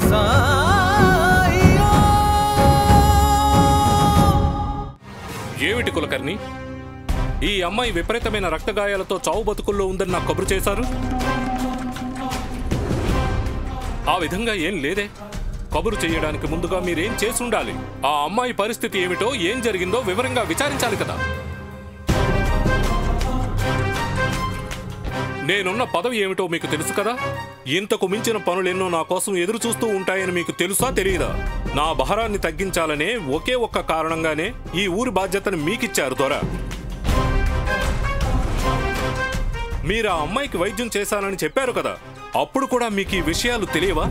ఏమిటి కులకర్ణి ఈ అమ్మాయి విపరీతమైన రక్తగాయాలతో చావు బతుకుల్లో ఉందని నాకు కబురు చేశారు ఆ విధంగా ఏం లేదే కబురు చేయడానికి ముందుగా మీరేం చేసి ఉండాలి ఆ అమ్మాయి పరిస్థితి ఏమిటో ఏం జరిగిందో వివరంగా విచారించాలి కదా నేనున్న పదవి ఏమిటో మీకు తెలుసు కదా ఇంతకు మించిన పనులెన్నో నా కోసం ఎదురు చూస్తూ ఉంటాయని మీకు తెలుసా తెలియదా నా భారాన్ని తగ్గించాలనే ఒకే ఒక్క కారణంగానే ఈ ఊరి బాధ్యతను మీకిచ్చారు దొర మీరు ఆ అమ్మాయికి వైద్యం చేశానని చెప్పారు కదా అప్పుడు కూడా మీకు ఈ విషయాలు తెలియవా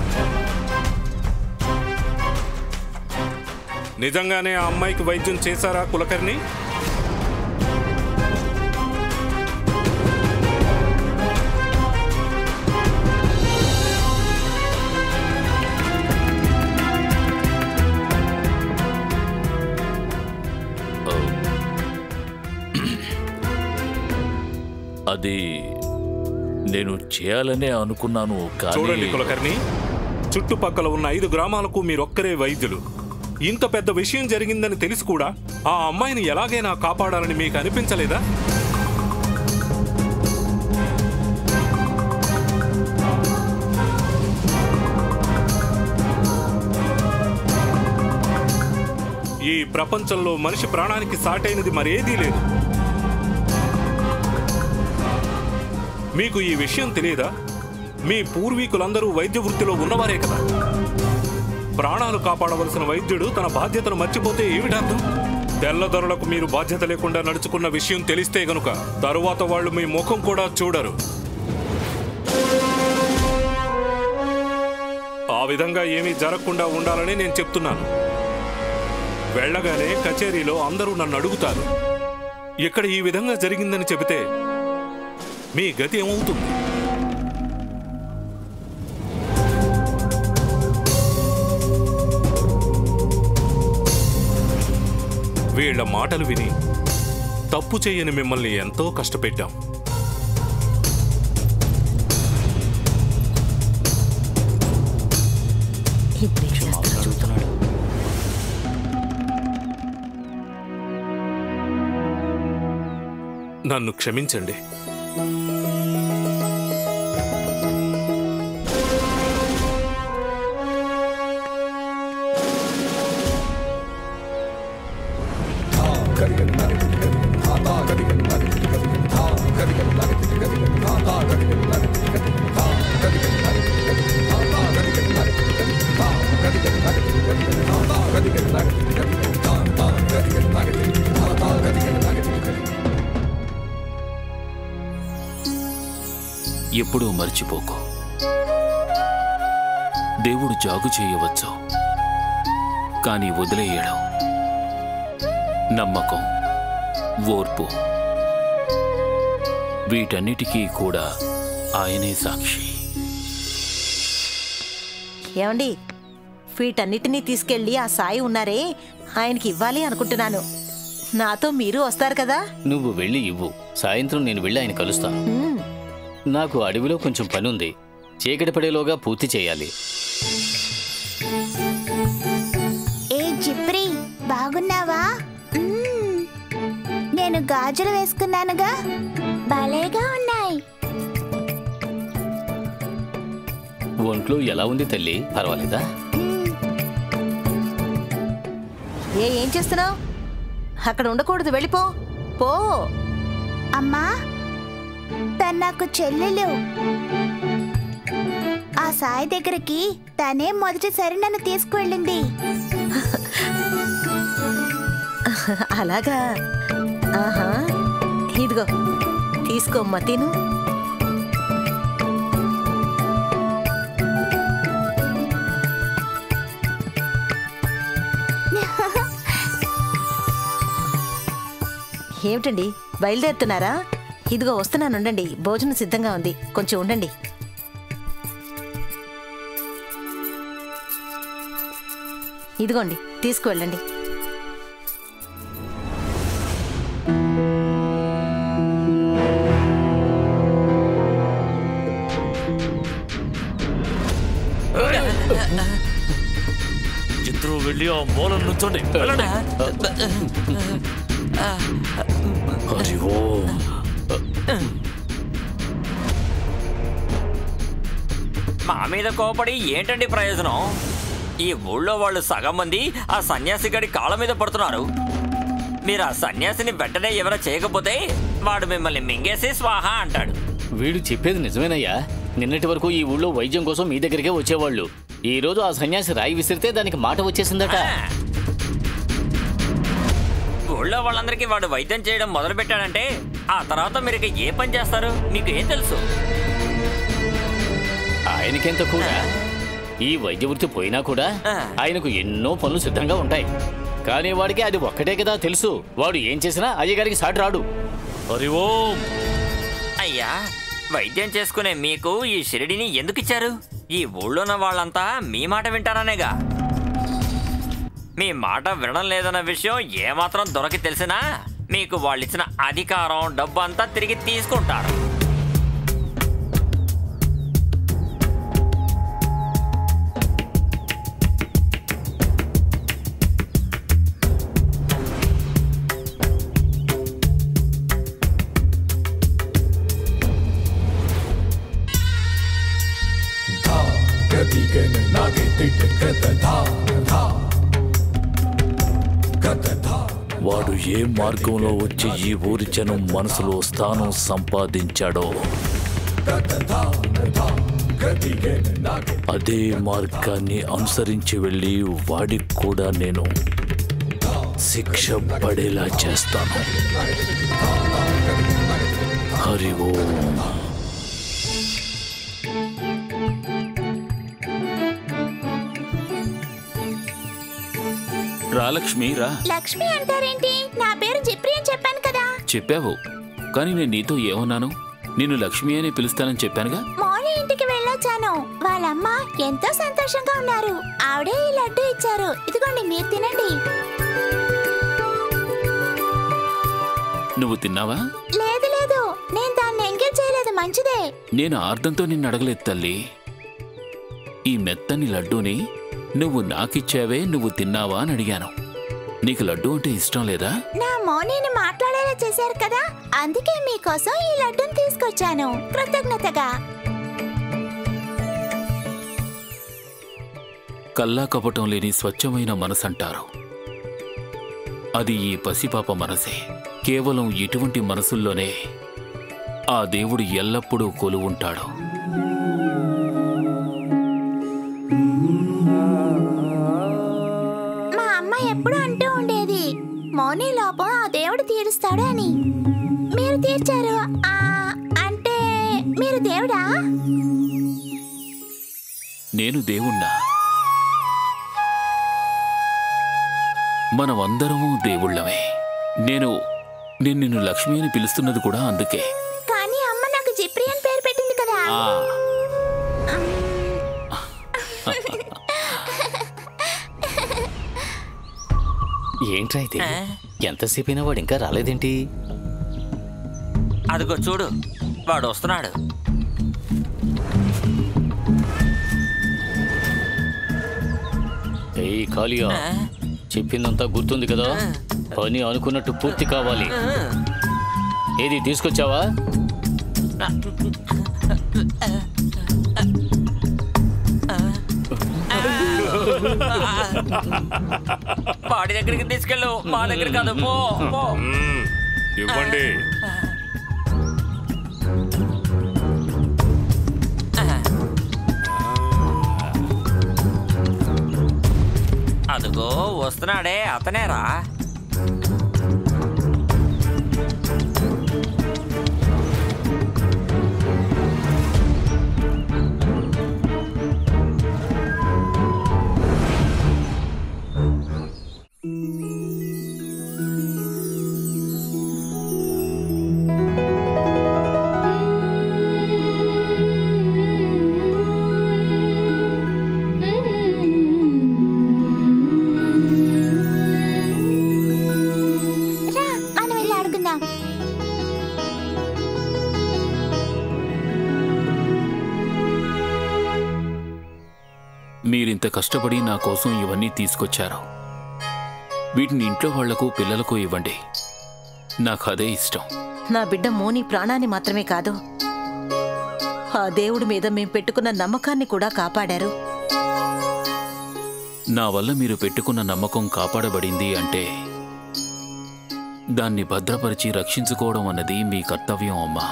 నిజంగానే ఆ అమ్మాయికి వైద్యం చేశారా కులకర్ణి అది నేను చేయాలనే అనుకున్నాను చూడండి కానీ కులకర్ణి చుట్టుపక్కల ఉన్న ఐదు గ్రామాలకు మీరొక్కరే వైద్యులు ఇంత పెద్ద విషయం జరిగిందని తెలిసి కూడా ఆ అమ్మాయిని ఎలాగైనా కాపాడాలని మీకు అనిపించలేదా ఈ ప్రపంచంలో మనిషి ప్రాణానికి సాటైనది మరేదీ లేదు మీకు ఈ విషయం తెలియదా మీ పూర్వీకులందరూ వైద్య వృత్తిలో ఉన్నవారే కదా ప్రాణాలు కాపాడవలసిన వైద్యుడు తన బాధ్యతను మర్చిపోతే ఏమిటర్థం తెల్లదొరలకు మీరు బాధ్యత లేకుండా నడుచుకున్న విషయం తెలిస్తే గనుక తరువాత వాళ్ళు మీ ముఖం కూడా చూడరు ఆ విధంగా ఏమీ జరగకుండా ఉండాలని నేను చెప్తున్నాను వెళ్ళగానే కచేరీలో అందరూ నన్ను అడుగుతారు ఇక్కడ ఈ విధంగా జరిగిందని చెబితే మీ గతి ఏమవుతుంది వీళ్ళ మాటలు విని తప్పు చేయని మిమ్మల్ని ఎంతో కష్టపెట్టాం ఇప్పుడు ఏం చేస్తాడు? నన్ను క్షమించండి ఎప్పుడూ మర్చిపోకు దేవుడు జాగు చేయవచ్చు కానీ వదిలేయడం నమ్మకం ఓర్పు వీటన్నిటికీ కూడా ఆయనే సాక్షి ఏమండి వీటన్నిటినీ తీసుకెళ్ళి ఆ సాయి ఉన్నారే ఆయనకి ఇవ్వాలి అనుకుంటున్నాను నాతో మీరు వస్తారు కదా నువ్వు వెళ్ళి ఇవ్వు సాయంత్రం నేను వెళ్ళి ఆయన కలుస్తాను మ్మ్. నాకు అడవిలో కొంచెం పనుంది చీకటి పడేలోగా పూర్తి చేయాలి ఏ జిప్రి బాగున్నావా మ్మ్. నేను గాజులు వేసుకున్నానుగా భలేగా ఉన్నాయి ఒంట్లో ఎలా ఉంది తల్లి పర్వాలేదా ఏ ఏం చేస్తున్నావు అక్కడ ఉండకూడదు వెళ్ళిపో పో అమ్మా తను నాకు చెల్లెలు ఆ సాయి దగ్గరికి తనే మొదటిసారి నన్ను తీసుకువెళ్ళింది అలాగా ఆహా ఇదిగో తీసుకోమ్మా తిను ఏమిటండి బయలుదేరుతున్నారా ఇదిగో వస్తున్నాను ఉండండి భోజనం సిద్ధంగా ఉంది కొంచెం ఉండండి ఇదిగోండి తీసుకువెళ్ళండి ఇద్దరు వెళ్ళి ఆ మూలం నుంచోండి వెళ్ళండి హరి ఓం మా మీద కోపడి ఏంటండి ప్రయోజనం ఈ ఊళ్ళో వాళ్ళు సగం మంది ఆ సన్యాసి గడి కాళ్ళ మీద పడుతున్నారు మీరు ఆ సన్యాసిని వెంటనే ఎవరో చేయకపోతే వాడు మిమ్మల్ని మింగేసి స్వాహ అంటాడు వీడు చెప్పేది నిజమేనయ్యా నిన్నటి వరకు ఈ ఊళ్ళో వైద్యం కోసం మీ దగ్గరికే వచ్చేవాళ్ళు ఈ రోజు ఆ సన్యాసి రాయి విసిరితే దానికి మాట వచ్చేసిందట ఆ. ఊళ్ళో వాళ్ళందరికీ వాడు వైద్యం చేయడం మొదలు పెట్టాడంటే ఆ తర్వాత మీరు ఇక ఏ పని చేస్తారు మీకు ఏం తెలుసు ఆయనకెంత కూడా ఈ వైద్య వృత్తి పోయినా కూడా ఆ. ఆయనకు ఎన్నో పనులు సిద్ధంగా ఉంటాయి కానీ వాడికి అది ఒక్కటే కదా తెలుసు వాడు ఏం చేసినా అయ్యగారికి సాటి రాడు హరి ఓం అయ్యా వైద్యం చేసుకునే మీకు ఈ షిరిడిని ఎందుకు ఇచ్చారు ఈ ఊళ్ళో ఉన్న వాళ్ళంతా మీ మాట వింటారనేగా మీ మాట వినడం లేదన్న విషయం ఏమాత్రం దొరకి తెలిసినా మీకు వాళ్ళిచ్చిన అధికారం డబ్బు అంతా తిరిగి తీసుకుంటారు వాడు ఏ మార్గంలో వచ్చి ఈ ఊరి జనం మనసులో స్థానం సంపాదించాడో అదే మార్గాన్ని అనుసరించి వెళ్ళి వాడికి కూడా నేను శిక్ష పడేలా చేస్తాను హరి ఓం రా లక్ష్మి రా లక్ష్మి అంటారేంటి నా పేరు జిప్రి అని చెప్పాను కదా చెప్పావు కానీ నేను నీతో ఏమన్నాను నిన్ను లక్ష్మి అని పిలుస్తానని చెప్పానుగా మౌని ఇంటికి వెళ్ళొచ్చాను వాళ్ళమ్మ ఎంతో సంతోషంగా ఉన్నారు ఆవిడే ఈ లడ్డు ఇచ్చారు ఇదిగోండి మీరు తినండి నువ్వు తిన్నావా లేదు లేదు నేను దాన్ని ఎంగేజ్ చేయలేదు మంచిదే నేను ఆర్దంతో నిన్ను అడగలేదు తల్లి ఈ మెత్తని లడ్డూని నువ్వు నాకిచ్చావే నువ్వు తిన్నావా అని అడిగాను నీకు లడ్డు అంటే ఇష్టం లేదా నా మౌనిని మాట్లాడేలా చేశారు కదా అందుకే మీకోసం ఈ లడ్డుని తీసుకొచ్చాను కృతజ్ఞతగా కల్లా కపటం లేని స్వచ్ఛమైన మనసంటారు అది ఈ పసిపాప మనసే కేవలం ఇటువంటి మనసుల్లోనే ఆ దేవుడు ఎల్లప్పుడూ కొలువుంటాడు మా అమ్మ ఎప్పుడు అంటూ ఉండేది మౌని లోపం ఆ దేవుడు తీరుస్తాడు అని మీరు తీర్చారు ఆ అంటే మీరు దేవుడా నేను దేవుణ్ణా మనమందరము దేవుళ్ళమే నేను నేను నిన్ను లక్ష్మి అని పిలుస్తున్నది కూడా అందుకే కానీ అమ్మ నాకు జిప్రి అని పేరు పెట్టింది కదా ఆ ఏంట్రా ఇది ఎంతసేపైనా వాడు ఇంకా రాలేదేంటి అదిగో చూడు వాడు వస్తున్నాడు ఏయ్ కాలియా చెప్పిందంతా గుర్తుంది కదా పని అనుకున్నట్టు పూర్తి కావాలి ఏది తీసుకొచ్చావా వాడి దగ్గరికి తీసుకెళ్ళు మా దగ్గర కాదు పో పో మ్మ్. ఇవ్వండి అదిగో వస్తున్నాడే అతనేరా ఇంత కష్టపడి నా కోసం ఇవన్నీ తీసుకొచ్చారు వీటిని ఇంట్లో వాళ్లకు పిల్లలకు ఇవ్వండి నాకు అదే ఇష్టం నా బిడ్డ మోని ప్రాణాన్ని మాత్రమే కాదు ఆ దేవుడి మీద మేం పెట్టుకున్న నమ్మకాన్ని కూడా కాపాడారు నా వల్ల మీరు పెట్టుకున్న నమ్మకం కాపాడబడింది అంటే దాన్ని భద్రపరిచి రక్షించుకోవడం అన్నది మీ కర్తవ్యం అమ్మా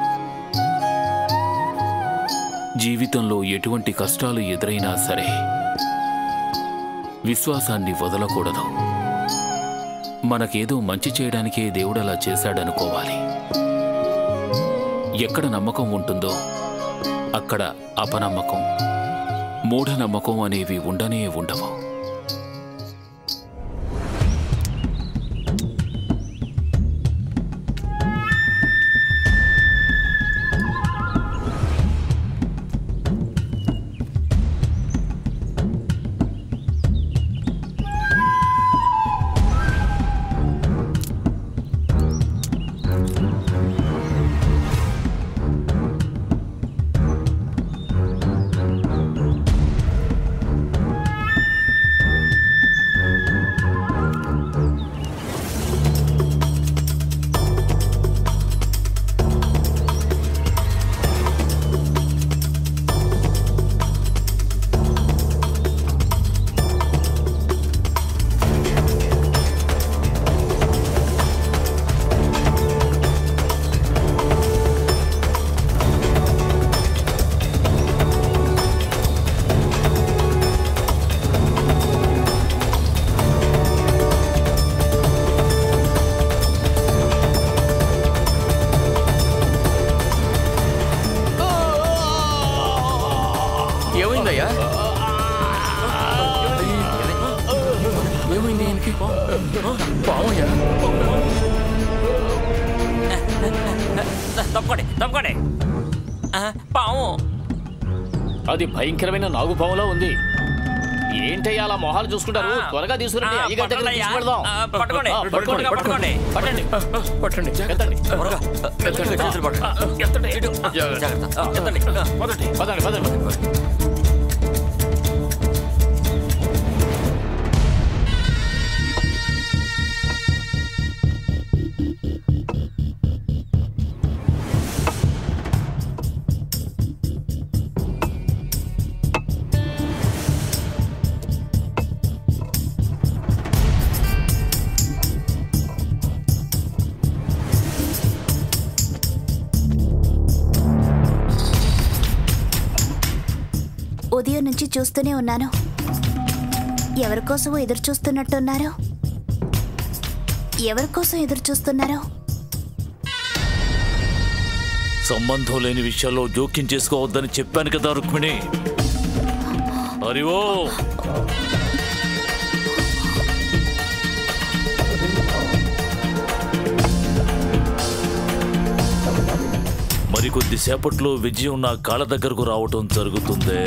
జీవితంలో ఎటువంటి కష్టాలు ఎదురైనా సరే విశ్వాసాన్ని వదలకూడదు మనకేదో మంచి చేయడానికే దేవుడు అలా చేశాడనుకోవాలి ఎక్కడ నమ్మకం ఉంటుందో అక్కడ అపనమ్మకం మూఢనమ్మకం అనేవి ఉండనే ఉండవు ఏమైందయ్యా ఏమైంది ఈయనకి పావయ్యా తప్పకోండి తప్పకోండి ఆ, పాము అది భయంకరమైన నాగుపాములా ఉంది ఏంటయ్యా అలా మొహాలు చూసుకుంటారు ఆ, త్వరగా తీసుకురండి ఆ, అయ్యగారి దగ్గర పట్టుకోండి తీసుకువెళ్దాం అయ్యా. ఆ, పట్టుకోండి, ఆ, పట్టుకోండి పట్టుకోండి, పట్టుకోండి పట్టండి పట్టండి ఎత్తండి త్వరగా. ఎత్తండి. చేతులు పట్టుకో. ఎత్తండి జాగ్రత్త. ఆ, ఎత్తండి. ఆ, పదండి పదండి పదండి ఉదయం నుంచి చూస్తూనే ఉన్నాను ఎవరి కోసమో ఎదురు చూస్తున్నట్టున్నారు ఎవరి కోసం ఎదురు చూస్తున్నారు సంబంధం లేని విషయాల్లో జోక్యం చేసుకోవద్దని చెప్పాను కదా రుక్మిణి హరివో మరికొద్ది సేపట్లో విజయం నా కాళ్ళ దగ్గరకు రావటం జరుగుతుందే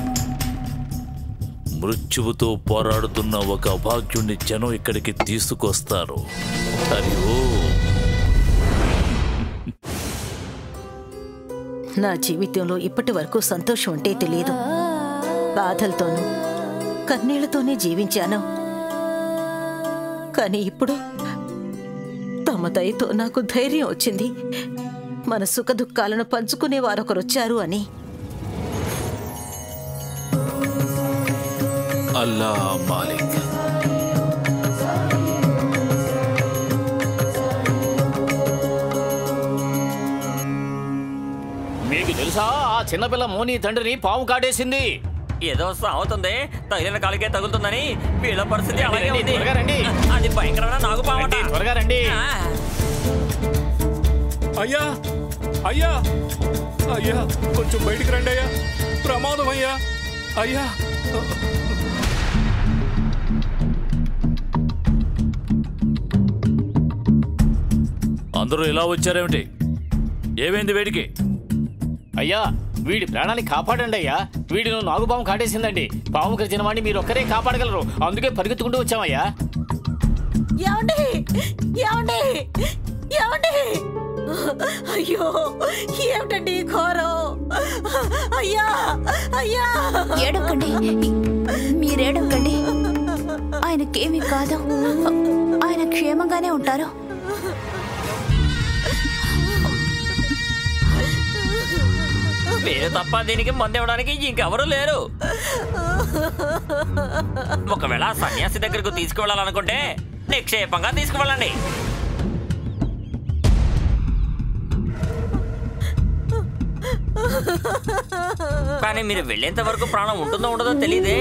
మృత్యువుతో పోరాడుతున్న ఒక అభాగ్యుణ్ణి జనం ఇక్కడికి తీసుకొస్తారు హరివో నా జీవితంలో ఇప్పటి వరకు సంతోషం అంటే తెలియదు బాధలతోనూ కన్నీళ్లతోనే జీవించాను కానీ ఇప్పుడు తమ దయతో నాకు ధైర్యం వచ్చింది మన సుఖ దుఃఖాలను పంచుకునే వారొకరొచ్చారు అని అల్లా మాలిక్ మీకు తెలుసా ఆ చిన్నపిల్ల మోని తండ్రిని పాము కాటేసింది ఏదో సాగుతుంది తగిలిన కాలికే తగులుతుందని వీళ్ళ పరిస్థితి అలాగే రండి, ఉంది త్వరగా రండి. అది భయంకరమైన నాగు పామట రండి, త్వరగా రండి ఆ, అయ్యా అయ్యా అయ్యా కొంచెం బయటికి రండి అయ్యా ప్రమాదం అయ్యా అయ్యా అందరూ ఇలా వచ్చారేమిటి ఏమైంది వేడికి అయ్యా వీడి ప్రాణాన్ని కాపాడండి అయ్యా వీడిని నాగుపాము కాటేసిందండి పాము కరిచిన వాడిని మీరు ఒక్కరే కాపాడగలరు అందుకే పరిగెత్తుకుంటూ వచ్చామయ్యా ఏమండి ఏమండి ఏమండి అయ్యో ఏమిటండి ఈ ఘోరం అయ్యా అయ్యా ఏడవకండి మీరేడవకండి ఆయనకేమీ కాదు ఆయన క్షేమంగానే ఉంటారు మీరు తప్ప దీనికి మందు ఇవ్వడానికి ఇంకెవరూ లేరు ఒకవేళ ఆ సన్యాసి దగ్గరకు తీసుకువెళ్ళాలనుకుంటే నిక్షేపంగా తీసుకువెళ్ళండి కానీ మీరు వెళ్ళేంత వరకు ప్రాణం ఉంటుందో ఉండదో తెలియదే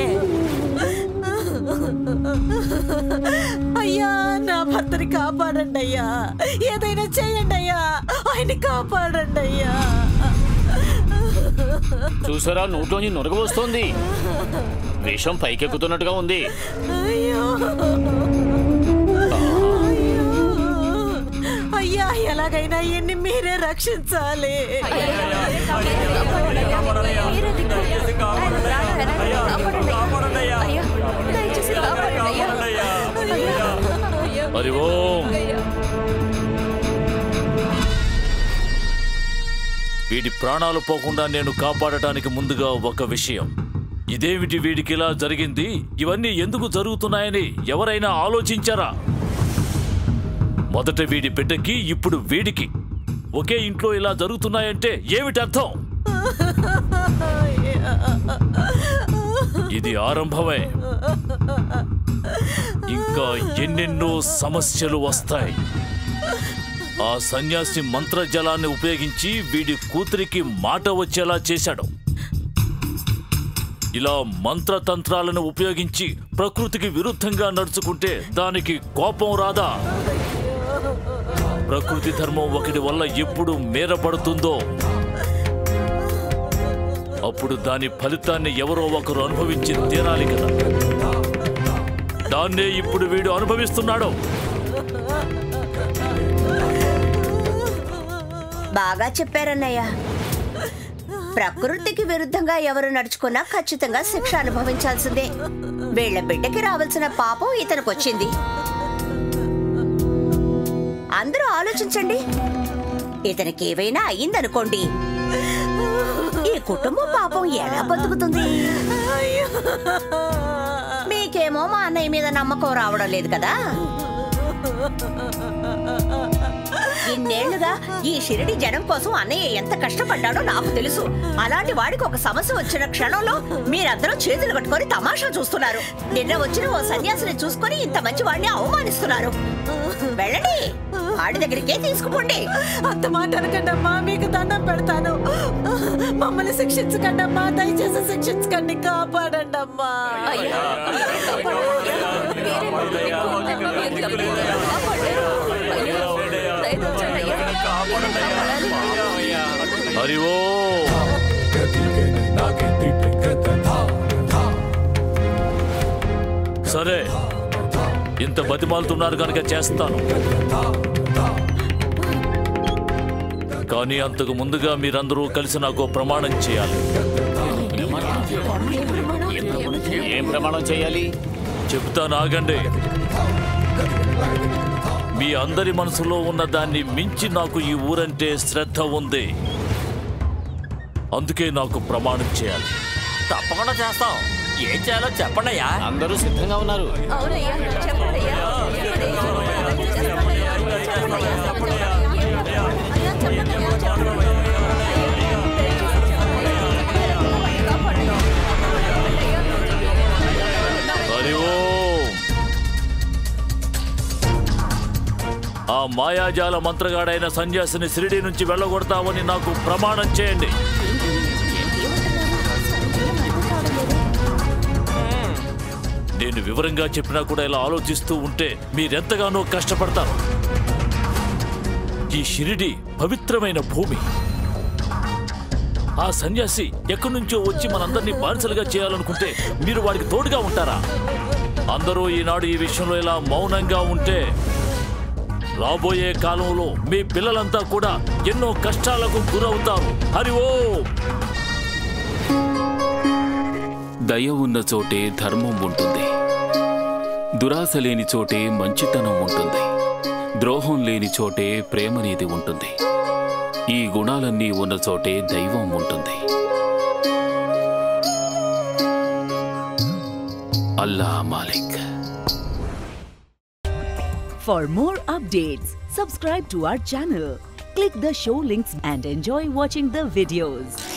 అయ్యా నా భర్తని కాపాడండి అయ్యా ఏదైనా చేయండి అయ్యా ఆయన కాపాడండి అయ్యా చూసారా నోట్లోంచి నురగ వస్తోంది విషం పైకెక్కుతున్నట్టుగా ఉంది అయ్యో అయ్యా ఎలాగైనా ఇన్ని మీరే రక్షించాలి హరి ఓం వీడి ప్రాణాలు పోకుండా నేను కాపాడటానికి ముందుగా ఒక విషయం ఇదేమిటి వీడికి ఇలా జరిగింది ఇవన్నీ ఎందుకు జరుగుతున్నాయని ఎవరైనా ఆలోచించారా మొదట వీడి బిడ్డకి ఇప్పుడు వీడికి ఒకే ఇంట్లో ఇలా జరుగుతున్నాయంటే ఏమిటి అర్థం ఇది ఆరంభమే ఇంకా ఎన్నెన్నో సమస్యలు వస్తాయి ఆ సన్యాసి మంత్రజలాన్ని ఉపయోగించి వీడి కూతురికి మాట వచ్చేలా చేశాడు ఇలా మంత్రతంత్రాలను ఉపయోగించి ప్రకృతికి విరుద్ధంగా నడుచుకుంటే దానికి కోపం రాదా ప్రకృతి ధర్మం ఒకటి వల్ల ఎప్పుడు మేరపడుతుందో అప్పుడు దాని ఫలితాన్ని ఎవరో ఒకరు అనుభవించి తీరాలి కదా దాన్నే ఇప్పుడు వీడు అనుభవిస్తున్నాడు బాగా చెప్పారన్నయ్య ప్రకృతికి విరుద్ధంగా ఎవరు నడుచుకున్నా ఖచ్చితంగా శిక్ష అనుభవించాల్సిందే వీళ్ళ బిడ్డకి రావాల్సిన పాపం ఇతనికి వచ్చింది అందరూ ఆలోచించండి ఇతనికి ఏవైనా అయ్యిందనుకోండి ఈ కుటుంబం పాపం ఎలా బతుకుతుంది మీకేమో మా అన్నయ్య మీద నమ్మకం రావడం లేదు కదా ఇన్నేళ్లుగా ఈ షిరిడి జనం కోసం అన్నయ్య ఎంత కష్టపడ్డాడో నాకు తెలుసు అలాంటి వాడికి ఒక సమస్య వచ్చిన క్షణంలో మీరందరూ చేతులు కట్టుకొని తమాషా చూస్తున్నారు నిన్న వచ్చిన ఓ సన్యాసిని చూసుకొని ఇంత మంచి వాడిని అవమానిస్తున్నారు వెళ్ళండి వాడి దగ్గరికే తీసుకుపోండి అంత మాట అనకండి అమ్మా మీకు దండం పెడతాను మమ్మల్ని శిక్షించకండి అమ్మా దయచేసి శిక్షించకండి కాపాడండి అమ్మా హరి ఓ సరే ఇంత బతిమాలుతున్నారు కనుక చేస్తాను కానీ అంతకు ముందుగా మీరందరూ కలిసి నాకు ప్రమాణం చేయాలి ఏం ప్రమాణం చేయాలి చెప్తాను ఆగండి మీ అందరి మనసులో ఉన్న దాన్ని మించి నాకు ఈ ఊరంటే శ్రద్ధ ఉంది అందుకే నాకు ప్రమాణం చేయాలి తప్పకుండా చేస్తాం ఏం చేయాలో చెప్పండి అయ్యా అందరూ సిద్ధంగా ఉన్నారు హరి ఓం ఆ మాయాజాల మంత్రగాడైన సన్యాసిని షిరిడి నుంచి వెళ్ళగొడతామని నాకు ప్రమాణం చేయండి నేను వివరంగా చెప్పినా కూడా ఇలా ఆలోచిస్తూ ఉంటే మీరెంతగానో కష్టపడతారు ఈ షిరిడి పవిత్రమైన భూమి ఆ సన్యాసి ఎక్కడి నుంచో వచ్చి మనందరినీ బానిసలుగా చేయాలనుకుంటే మీరు వాడికి తోడుగా ఉంటారా అందరూ ఈనాడు ఈ విషయంలో ఇలా మౌనంగా ఉంటే రాబోయే కాలంలో మీ పిల్లలంతా కూడా ఎన్నో కష్టాలకు గురవుతారు హరి ఓ దయ ఉన్న చోటే ధర్మం ఉంటుంది దురాశ లేని చోటే మంచితనం ఉంటుంది ద్రోహం లేని చోటే ప్రేమనేది ఉంటుంది ఈ గుణాలన్నీ ఉన్న చోటే దైవం ఉంటుంది అల్లా Malik For more updates, subscribe to our channel, click the show links and enjoy watching the videos.